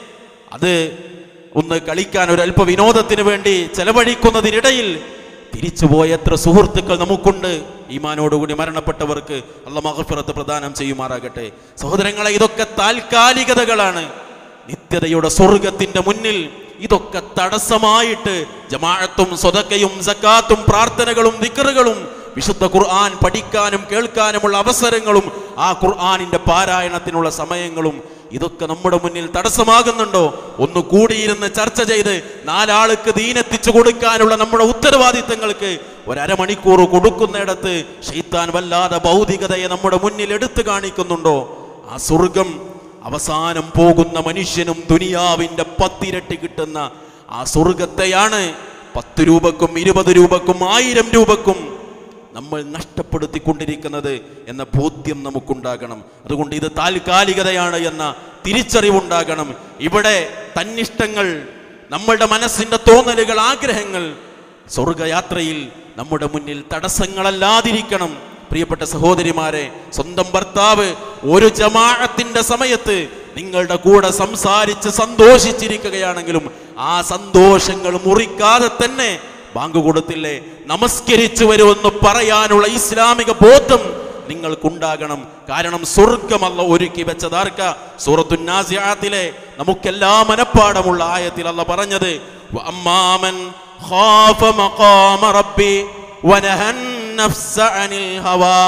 [SPEAKER 1] അത് ഒന്ന് കളിക്കാൻ ഒരു അല്പ വിനോദത്തിന് വേണ്ടി ചെലവഴിക്കുന്നതിനിടയിൽ തിരിച്ചുപോയ എത്ര സുഹൃത്തുക്കൾ നമുക്കുണ്ട് ഈമാനോടുകൂടി മരണപ്പെട്ടവർക്ക് അല്ല മഹഫിറത്ത് പ്രദാനം ചെയ്യുമാറാകട്ടെ സഹോദരങ്ങളെ ഇതൊക്കെ താൽക്കാലികതകളാണ് നിത്യതയുടെ സ്വർഗത്തിന്റെ മുന്നിൽ ഇതൊക്കെ തടസ്സമായിട്ട് ജമാഅത്തും സ്വതക്കയും സക്കാത്തും പ്രാർത്ഥനകളും ദിക്കറുകളും വിശുദ്ധ ഖുർആൻ പഠിക്കാനും കേൾക്കാനുമുള്ള അവസരങ്ങളും ആ ഖുർആനിന്റെ പാരായണത്തിനുള്ള സമയങ്ങളും ഇതൊക്കെ നമ്മുടെ മുന്നിൽ തടസ്സമാകുന്നുണ്ടോ ഒന്ന് കൂടിയിരുന്ന് ചർച്ച ചെയ്ത് നാലാൾക്ക് ദീനെത്തിച്ചു കൊടുക്കാനുള്ള നമ്മുടെ ഉത്തരവാദിത്തങ്ങൾക്ക് ഒരമണിക്കൂർ കൊടുക്കുന്നിടത്ത് ഷെയ്ത്താൻ വല്ലാതെ ഭൗതികതയെ നമ്മുടെ മുന്നിൽ എടുത്തു കാണിക്കുന്നുണ്ടോ ആ സ്വർഗം അവസാനം പോകുന്ന മനുഷ്യനും ദുനിയാവിന്റെ പത്തിരട്ടി കിട്ടുന്ന ആ സ്വർഗത്തെയാണ് പത്ത് രൂപക്കും ഇരുപത് രൂപക്കും ആയിരം രൂപക്കും നമ്മൾ നഷ്ടപ്പെടുത്തിക്കൊണ്ടിരിക്കുന്നത് എന്ന ബോധ്യം നമുക്കുണ്ടാകണം അതുകൊണ്ട് ഇത് താൽക്കാലികതയാണ് എന്ന തിരിച്ചറിവുണ്ടാകണം ഇവിടെ തന്നിഷ്ടങ്ങൾ നമ്മളുടെ മനസ്സിന്റെ തോന്നലുകൾ ആഗ്രഹങ്ങൾ സ്വർഗയാത്രയിൽ നമ്മുടെ മുന്നിൽ തടസ്സങ്ങളല്ലാതിരിക്കണം പ്രിയപ്പെട്ട സഹോദരിമാരെ സ്വന്തം ഭർത്താവ് ഒരു ജമാഅത്തിന്റെ സമയത്ത് നിങ്ങളുടെ കൂടെ സംസാരിച്ച് സന്തോഷിച്ചിരിക്കുകയാണെങ്കിലും ആ സന്തോഷങ്ങൾ മുറിക്കാതെ തന്നെ ബാങ്ക് കൊടുത്തില്ലേ നമസ്കരിച്ചു വരുമെന്ന് പറയാനുള്ള ഇസ്ലാമിക ബോധം നിങ്ങൾക്കുണ്ടാകണം കാരണം സ്വർഗമല്ല ഒരുക്കി വെച്ചതാർക്ക സൂറത്തുന്നാസിയാത്തിലെ നമുക്കെല്ലാം മനപ്പാടമുള്ള ആയത്തിൽ അല്ല പറഞ്ഞത് വഅമ്മാമൻ ഖാഫ മഖാമ റബ്ബി വനഹൻ നഫ്സ അനിൽ ഹവാ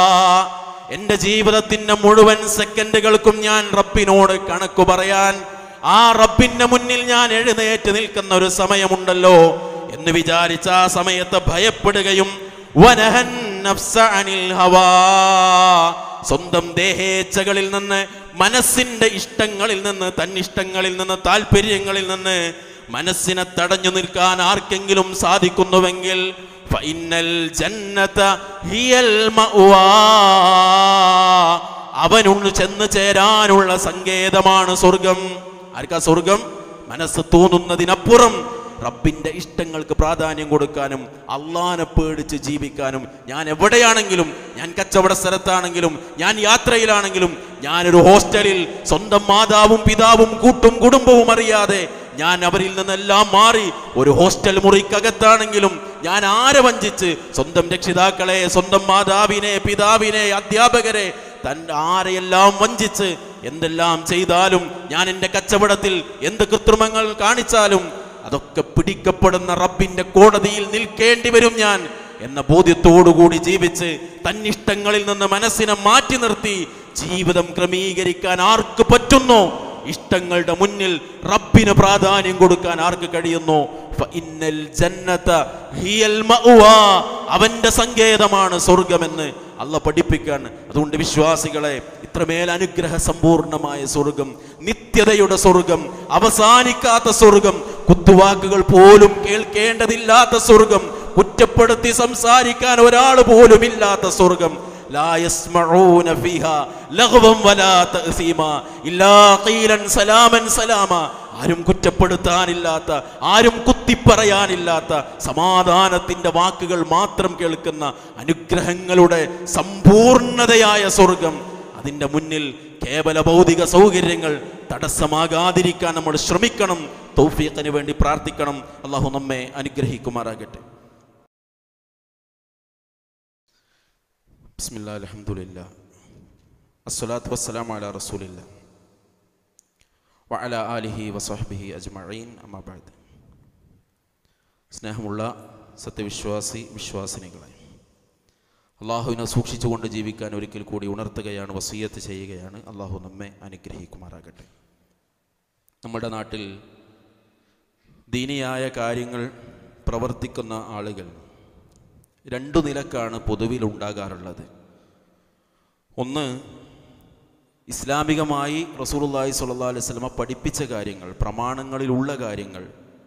[SPEAKER 1] എന്റെ ജീവിതത്തിന്റെ മുഴുവൻ സെക്കൻഡുകൾക്കും ഞാൻ റബ്ബിനോട് കണക്കു പറയാൻ ആ റബ്ബിന്റെ മുന്നിൽ ഞാൻ എഴുന്നേറ്റ് നിൽക്കുന്ന ഒരു സമയമുണ്ടല്ലോ എന്ന് വിചാരിച്ച ആ സമയത്ത് ഭയപ്പെടുകയും വനഹൻ നഫ്സ അനിൽ ഹവാ സ്വന്തം ദേഹേച്ഛകളിൽ നിന്ന് മനസ്സിന്റെ ഇഷ്ടങ്ങളിൽ നിന്ന് തന്നിഷ്ടങ്ങളിൽ നിന്ന് താല്പര്യങ്ങളിൽ നിന്ന് മനസ്സിനെ തടഞ്ഞു നിൽക്കാൻ ആർക്കെങ്കിലും സാധിക്കുന്നുവെങ്കിൽ ഫൈനൽ ജന്നത ഹിയൽ മഅ്വാ. അവനുള്ളിൽ ചെന്ന് ചേരാനുള്ള സങ്കേതമാണ് സ്വർഗം ആർക്കാ സ്വർഗം മനസ്സ് തോന്നുന്നതിനപ്പുറം റബ്ബിന്റെ ഇഷ്ടങ്ങൾക്ക് പ്രാധാന്യം കൊടുക്കാനും അള്ളാനെ പേടിച്ച് ജീവിക്കാനും ഞാൻ എവിടെയാണെങ്കിലും ഞാൻ കച്ചവട സ്ഥലത്താണെങ്കിലും ഞാൻ യാത്രയിലാണെങ്കിലും ഞാനൊരു ഹോസ്റ്റലിൽ സ്വന്തം മാതാവും പിതാവും കൂട്ടും കുടുംബവും അറിയാതെ ഞാൻ അവരിൽ നിന്നെല്ലാം മാറി ഒരു ഹോസ്റ്റൽ മുറിക്കകത്താണെങ്കിലും ഞാൻ ആരെ വഞ്ചിച്ച് സ്വന്തം രക്ഷിതാക്കളെ സ്വന്തം മാതാവിനെ പിതാവിനെ അധ്യാപകരെ തൻ ആരെയെല്ലാം വഞ്ചിച്ച് എന്തെല്ലാം ചെയ്താലും ഞാൻ എൻ്റെ കച്ചവടത്തിൽ എന്ത് കൃത്രിമങ്ങൾ കാണിച്ചാലും അതൊക്കെ പിടിക്കപ്പെടുന്ന റബ്ബിന്റെ കോടതിയിൽ നിൽക്കേണ്ടി വരും ഞാൻ എന്ന ബോധ്യത്തോടുകൂടി ജീവിച്ച് തന്നിഷ്ടങ്ങളിൽ നിന്ന് മനസ്സിനെ മാറ്റി നിർത്തി ജീവിതം ക്രമീകരിക്കാൻ ആർക്ക് പറ്റുന്നോ ഇഷ്ടങ്ങളുടെ മുന്നിൽ റബ്ബിന് പ്രാധാന്യം കൊടുക്കാൻ ആർക്ക് കഴിയുന്നു ഫഇന്നൽ ജന്നത ഹിയൽ മഅ്വാ. അവന്റെ സങ്കേതമാണ് സ്വർഗമെന്ന് അല്ല പഠിപ്പിക്കാൻ അതുകൊണ്ട് വിശ്വാസികളെ ഇത്രമേൽ അനുഗ്രഹ സമ്പൂർണമായ സ്വർഗം നിത്യതയുടെ സ്വർഗം അവസാനിക്കാത്ത സ്വർഗം കുത്തുവാക്കുകൾ പോലും കേൾക്കേണ്ടതില്ലാത്ത സ്വർഗം കുറ്റപ്പെടുത്തി സംസാരിക്കാൻ ഒരാൾ പോലും ഇല്ലാത്ത സ്വർഗം لا يسمعون فيها لغوا ولا تأثيما إلا قيلا سلاما سلاما ആരും കുറ്റപ്പെടുത്താനില്ലാത്ത ആരും കുത്തിപ്പറയാനില്ലാത്ത സമാധാനത്തിന്റെ വാക്കുകൾ മാത്രം കേൾക്കുന്ന അനുഗ്രഹങ്ങളുടെ സമ്പൂർണതയായ സ്വർഗം അതിൻ്റെ മുന്നിൽ കേവല ഭൗതിക സൗകര്യങ്ങൾ തടസ്സമാകാതിരിക്കാൻ നമ്മൾ ശ്രമിക്കണം തൗഫീഖിന് വേണ്ടി പ്രാർത്ഥിക്കണം അള്ളാഹു നമ്മെ അനുഗ്രഹിക്കുമാറാകട്ടെ ബിസ്മില്ലാ അൽഹംദുലില്ലാ അസ്സലാത്തു വസ്സലാമു അലാ റസൂലില്ലാ വഅല ആലിഹി വസഹ്ബിഹി അജ്മഈൻ അമ്മാ ബഅദ് സ്നേഹമുള്ള സത്യവിശ്വാസി വിശ്വാസിനികളെ അള്ളാഹുവിനെ സൂക്ഷിച്ചുകൊണ്ട് ജീവിക്കാൻ ഒരിക്കൽ കൂടി ഉണർത്തുകയാണ് വസീയത്ത് ചെയ്യുകയാണ് അള്ളാഹു നമ്മെ അനുഗ്രഹിക്കുമാറാകട്ടെ നമ്മുടെ നാട്ടിൽ ദീനിയായ കാര്യങ്ങൾ പ്രവർത്തിക്കുന്ന ആളുകൾ രണ്ടു നിലക്കാണ് പൊതുവിൽ ഉണ്ടാകാറുള്ളത് ഒന്ന് ഇസ്ലാമികമായി റസൂലുള്ളാഹി സ്വല്ലല്ലാഹു അലൈഹി വസല്ലമ പഠിപ്പിച്ച കാര്യങ്ങൾ പ്രമാണങ്ങളിലുള്ള കാര്യങ്ങൾ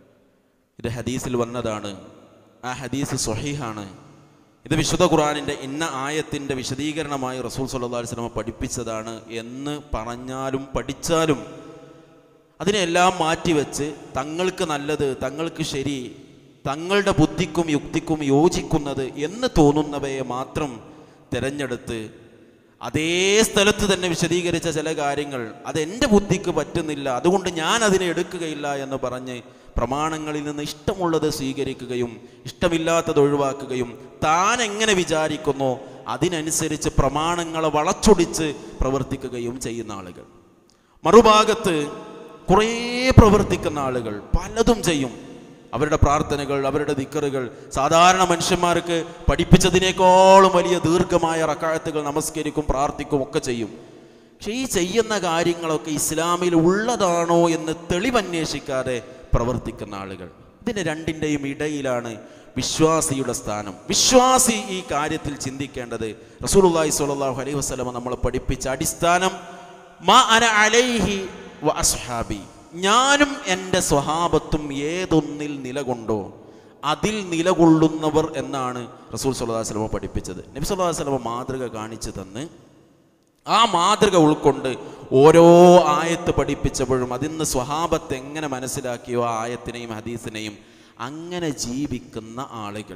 [SPEAKER 1] ഇത് ഹദീസിൽ വന്നതാണ് ആ ഹദീസ് സ്വഹീഹാണ് ഇത് വിശുദ്ധ ഖുർആനിൻ്റെ ഇന്ന ആയത്തിൻ്റെ വിശദീകരണമായി റസൂൽ സല്ലല്ലാഹു അലൈഹി വസല്ലമ പഠിപ്പിച്ചതാണ് എന്ന് പറഞ്ഞാലും പഠിച്ചാലും അതിനെല്ലാം മാറ്റിവെച്ച് തങ്ങൾക്ക് നല്ലത് തങ്ങൾക്ക് ശരി തങ്ങളുടെ ബുദ്ധിക്കും യുക്തിക്കും യോജിക്കുന്നത് എന്ന് തോന്നുന്നവയെ മാത്രം തിരഞ്ഞെടുത്ത് അതേ സ്ഥലത്ത് തന്നെ വിശദീകരിച്ച ചില കാര്യങ്ങൾ അതെൻ്റെ ബുദ്ധിക്ക് പറ്റുന്നില്ല അതുകൊണ്ട് ഞാൻ അതിനെ എടുക്കുകയില്ല എന്ന് പറഞ്ഞ് പ്രമാണങ്ങളിൽ നിന്ന് ഇഷ്ടമുള്ളത് സ്വീകരിക്കുകയും ഇഷ്ടമില്ലാത്തത് ഒഴിവാക്കുകയും താൻ എങ്ങനെ വിചാരിക്കുന്നോ അതിനനുസരിച്ച് പ്രമാണങ്ങളെ വളച്ചൊടിച്ച് പ്രവർത്തിക്കുകയും ചെയ്യുന്ന ആളുകൾ മറുഭാഗത്ത് കുറേ പ്രവർത്തിക്കുന്ന ആളുകൾ പലതും ചെയ്യും അവരുടെ പ്രാർത്ഥനകൾ അവരുടെ ദിക്കറുകൾ സാധാരണ മനുഷ്യന്മാർക്ക് പഠിപ്പിച്ചതിനേക്കാളും വലിയ ദീർഘമായ റക്കാഴത്തുകൾ നമസ്കരിക്കും പ്രാർത്ഥിക്കും ഒക്കെ ചെയ്യും പക്ഷെ ഈ ചെയ്യുന്ന കാര്യങ്ങളൊക്കെ ഇസ്ലാമിൽ ഉള്ളതാണോ എന്ന് തെളിവന്വേഷിക്കാതെ പ്രവർത്തിക്കുന്ന ആളുകൾ ഇതിന് രണ്ടിൻ്റെയും ഇടയിലാണ് വിശ്വാസിയുടെ സ്ഥാനം വിശ്വാസി ഈ കാര്യത്തിൽ ചിന്തിക്കേണ്ടത് റസൂലുള്ളാഹി സ്വല്ലല്ലാഹു അലൈഹി വസല്ലമ നമ്മളെ പഠിപ്പിച്ച അടിസ്ഥാനം മാ അന അലൈഹി വ അസ്ഹാബി ഞാനും എൻ്റെ സ്വഹാബത്തും ഏതൊന്നിൽ നിലകൊണ്ടോ അതിൽ നിലകൊള്ളുന്നവർ എന്നാണ് റസൂൽ സല്ലല്ലാഹു അലൈഹി വസല്ലമ പഠിപ്പിച്ചത് നബി സല്ലല്ലാഹു അലൈഹി വസല്ലമ മാതൃക കാണിച്ചു തന്ന് ആ മാതൃക ഉൾക്കൊണ്ട് ഓരോ ആയത്ത് പഠിപ്പിച്ചപ്പോഴും അതിന്ന് സ്വഹാബത്ത് എങ്ങനെ മനസ്സിലാക്കിയോ ആ ആയത്തിനെയും ഹദീസിനെയും അങ്ങനെ ജീവിക്കുന്ന ആളുകൾ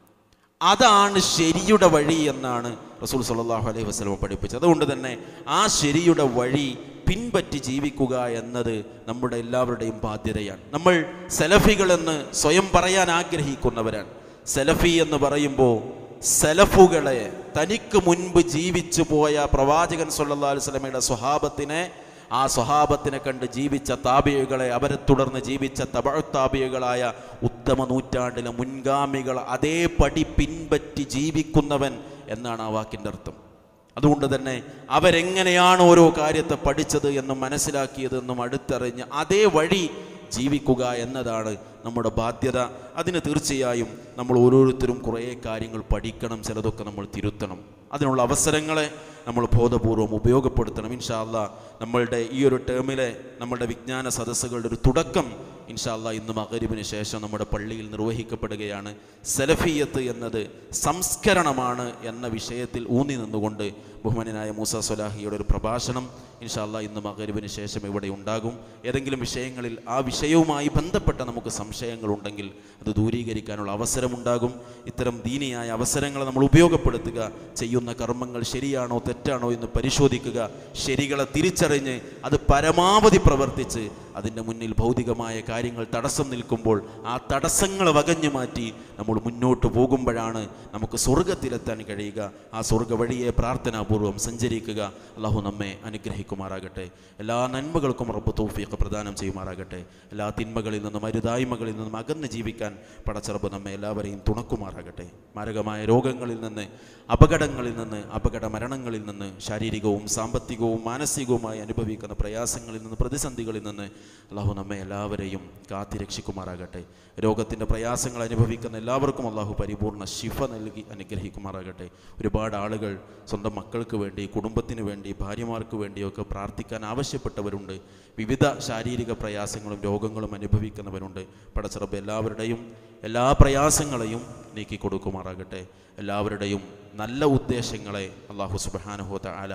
[SPEAKER 1] അതാണ് ശരിയുടെ വഴി എന്നാണ് റസൂൽ സല്ലല്ലാഹു അലൈഹി വസല്ലം പഠിപ്പിച്ചത് അതുകൊണ്ട് തന്നെ ആ ശരിയുടെ വഴി പിൻപറ്റി ജീവിക്കുക എന്നത് നമ്മുടെ എല്ലാവരുടെയും ബാധ്യതയാണ് നമ്മൾ സെലഫികൾ എന്ന് സ്വയം പറയാൻ ആഗ്രഹിക്കുന്നവരാണ് സെലഫി എന്ന് പറയുമ്പോൾ സെലഫുകളെ തനിക്ക് മുൻപ് ജീവിച്ചു പോയ പ്രവാചകൻ സല്ലല്ലാഹു അലൈഹി വസല്ലമയുടെ സ്വഹാബത്തിനെ ആ സ്വഹാബത്തിനെ കണ്ട് ജീവിച്ച താപിയകളെ അവരെ തുടർന്ന് ജീവിച്ച തബഴത്താപിയകളായ ഉത്തമ നൂറ്റാണ്ടിലെ മുൻഗാമികൾ അതേപടി പിൻപറ്റി ജീവിക്കുന്നവൻ എന്നാണ് ആ വാക്കിൻ്റെ അർത്ഥം അതുകൊണ്ട് തന്നെ അവരെങ്ങനെയാണ് ഓരോ കാര്യത്തെ പഠിച്ചത് എന്നും മനസ്സിലാക്കിയതെന്നും അടുത്തറിഞ്ഞ് അതേ വഴി ജീവിക്കുക എന്നതാണ് നമ്മുടെ ബാധ്യത അതിന് തീർച്ചയായും നമ്മൾ ഓരോരുത്തരും കുറേ കാര്യങ്ങൾ പഠിക്കണം ചിലതൊക്കെ നമ്മൾ തിരുത്തണം അതിനുള്ള അവസരങ്ങളെ നമ്മൾ ബോധപൂർവം ഉപയോഗപ്പെടുത്തണം ഇൻഷാല്ല നമ്മളുടെ ഈ ഒരു ടേമിലെ നമ്മളുടെ വിജ്ഞാന സദസ്സുകളുടെ ഒരു തുടക്കം ഇൻഷാല്ല ഇന്ന് മകരിവിന് ശേഷം നമ്മുടെ പള്ളിയിൽ നിർവഹിക്കപ്പെടുകയാണ് സെലഫിയത്ത് എന്നത് സംസ്കരണമാണ് എന്ന വിഷയത്തിൽ ഊന്നി നിന്നുകൊണ്ട് ബഹുമാനായ മൂസ സൊലാഹിയുടെ ഒരു പ്രഭാഷണം ഇൻഷാല്ല ഇന്ന് മകരിവിന് ശേഷം ഇവിടെ ഉണ്ടാകും ഏതെങ്കിലും വിഷയങ്ങളിൽ ആ വിഷയവുമായി ബന്ധപ്പെട്ട നമുക്ക് സംശയങ്ങളുണ്ടെങ്കിൽ അത് ദൂരീകരിക്കാനുള്ള അവസരമുണ്ടാകും ഇത്തരം ദീനിയായ അവസരങ്ങൾ നമ്മൾ ഉപയോഗപ്പെടുത്തുക ചെയ്യുന്ന കർമ്മങ്ങൾ ശരിയാണോ തെറ്റാണോ എന്ന് പരിശോധിക്കുക ശരികളെ തിരിച്ചറിഞ്ഞ് അത് പരമാവധി പ്രവർത്തിച്ച് അതിൻ്റെ മുന്നിൽ ഭൗതികമായ കാര്യങ്ങൾ തടസ്സം നിൽക്കുമ്പോൾ ആ തടസ്സങ്ങളെ വകഞ്ഞു മാറ്റി നമ്മൾ മുന്നോട്ട് പോകുമ്പോഴാണ് നമുക്ക് സ്വർഗത്തിലെത്താൻ കഴിയുക ആ സ്വർഗ വഴിയെ പ്രാർത്ഥനാപൂർവ്വം സഞ്ചരിക്കുക അള്ളാഹു നമ്മെ അനുഗ്രഹിക്കുമാറാകട്ടെ എല്ലാ നന്മകൾക്കും റബ്ബ് തൗഫീഖ് പ്രദാനം ചെയ്യുമാറാകട്ടെ എല്ലാ തിന്മകളിൽ നിന്നും അരുതായ്മകളിൽ നിന്നും അകന്ന് ജീവിക്കാൻ പടച്ചറബ് നമ്മെ എല്ലാവരെയും തുണക്കുമാറാകട്ടെ മാരകമായ രോഗങ്ങളിൽ നിന്ന് അപകടങ്ങളിൽ നിന്ന് അപകട മരണങ്ങളിൽ നിന്ന് ശാരീരികവും സാമ്പത്തികവും മാനസികവുമായി അനുഭവിക്കുന്ന പ്രയാസങ്ങളിൽ നിന്ന് പ്രതിസന്ധികളിൽ നിന്ന് അള്ളാഹു നമ്മെ എല്ലാവരെയും കാത്തിരക്ഷിക്കുമാറാകട്ടെ രോഗത്തിൻ്റെ പ്രയാസങ്ങൾ അനുഭവിക്കുന്ന എല്ലാവർക്കും അള്ളാഹു പരിപൂർണ ശിഫ നൽകി അനുഗ്രഹിക്കുമാറാകട്ടെ ഒരുപാട് ആളുകൾ സ്വന്തം മക്കൾക്ക് വേണ്ടി കുടുംബത്തിന് വേണ്ടി ഭാര്യമാർക്ക് വേണ്ടിയൊക്കെ പ്രാർത്ഥിക്കാൻ ആവശ്യപ്പെട്ടവരുണ്ട് വിവിധ ശാരീരിക പ്രയാസങ്ങളും രോഗങ്ങളും അനുഭവിക്കുന്നവരുണ്ട് പടച്ചിറപ്പ് എല്ലാവരുടെയും എല്ലാ പ്രയാസങ്ങളെയും നീക്കി കൊടുക്കുമാറാകട്ടെ എല്ലാവരുടെയും നല്ല ഉദ്ദേശങ്ങളെ അള്ളാഹു സുബാനുഹോത്ത ആല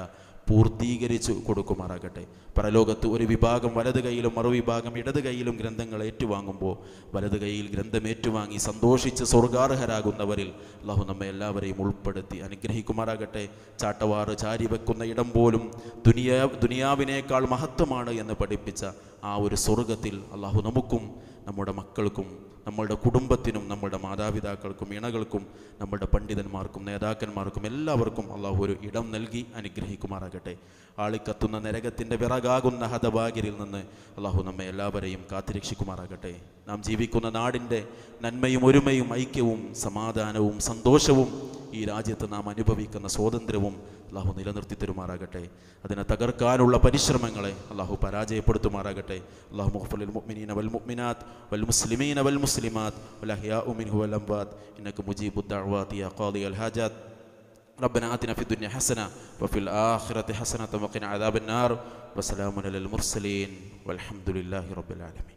[SPEAKER 1] പൂർത്തീകരിച്ചു കൊടുക്കുമാറാകട്ടെ പരലോകത്ത് ഒരു വിഭാഗം വലത് കൈയിലും മറുവിഭാഗം ഇടത് കൈയിലും ഗ്രന്ഥങ്ങൾ ഏറ്റുവാങ്ങുമ്പോൾ വലത് കൈയിൽ ഗ്രന്ഥം ഏറ്റുവാങ്ങി സന്തോഷിച്ച് സ്വർഗാർഹരാകുന്നവരിൽ അള്ളാഹു നമ്മെ എല്ലാവരെയും ഉൾപ്പെടുത്തി അനുഗ്രഹിക്കുമാറാകട്ടെ ചാട്ടവാറ് ചാരി വെക്കുന്ന ഇടം പോലും ദുനിയാ ദുനിയാവിനേക്കാൾ മഹത്വമാണ് എന്ന് പഠിപ്പിച്ച ആ ഒരു സ്വർഗത്തിൽ അള്ളാഹു നമുക്കും നമ്മുടെ മക്കൾക്കും നമ്മളുടെ കുടുംബത്തിനും നമ്മുടെ മാതാപിതാക്കൾക്കും ഇണകൾക്കും നമ്മുടെ പണ്ഡിതന്മാർക്കും നേതാക്കന്മാർക്കും എല്ലാവർക്കും അള്ളാഹു ഒരു ഇടം നൽകി അനുഗ്രഹിക്കുമാറാകട്ടെ ആളിക്കത്തുന്ന നരകത്തിൻ്റെ വിറകാകുന്ന ഹതഭാഗ്യരിൽ നിന്ന് അള്ളാഹു നമ്മെ എല്ലാവരെയും കാത്തിരക്ഷിക്കുമാറാകട്ടെ നാം ജീവിക്കുന്ന നാടിൻ്റെ നന്മയും ഒരുമയും ഐക്യവും സമാധാനവും സന്തോഷവും ഈ രാജ്യത്ത് നാം അനുഭവിക്കുന്ന സ്വാതന്ത്ര്യവും അള്ളാഹു നിലനിർത്തി തരുമാറാകട്ടെ അതിനെ തകർക്കാനുള്ള പരിശ്രമങ്ങളെ അള്ളാഹു പരാജയപ്പെടുത്തുമാറാകട്ടെ അള്ളാഹു മുഹഫലിൽ മുഅ്മിനീന വൽ മുഅ്മിനാത്ത് വൽ മുസ്ലിമീന വൽ മുസ്ലിമാത്ത് വൽ അഹ്യാഉ മിൻഹു വൽ അംവാത്ത് ഇന്നക മുജീബു ദഅവാതി യാ ഖാദി അൽ ഹാജാത്ത് ربنا آتنا في الدنيا حسنة وفي الآخرة حسنة وقنا عذاب النار وسلام على المرسلين والحمد لله رب العالمين